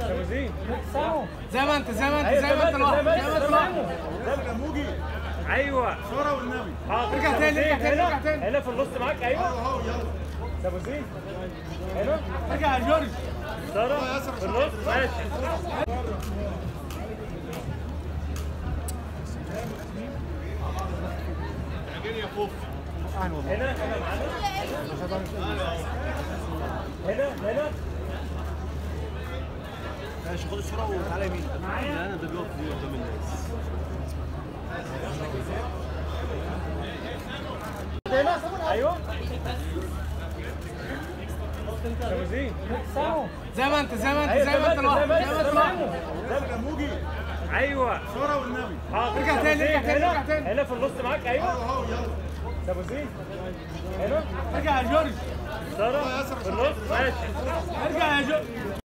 زين زي ما انت زي ما انت زي ما انت لوحدك زي ما انت لوحدك ايوه صورة والنبي حاضر ارجع تاني، ارجع تاني، هنا ارجع تاني. هنا في النص معاك ايوه اهو يلا ده ابو زين هنا ارجع يا جورج ساره في النص ماشي عجيني يا فوف هنا هنا معانا هنا هنا ماشي خد الصورة وتعالى يمين لا انا ده بيقف قدام الناس هنا ايوه ده ابو زين زي ما انت زي ما انت زي ما انت لوحدك زي ما انت لوحدك موجي ايوه صورة والنبي حاضر ارجع تاني، ارجع تاني، هنا ارجع تاني. هنا في النص معاك ايوه اهو يلا ده ابو زين هنا ارجع يا جورج ساره في النص ماشي ارجع يا جورج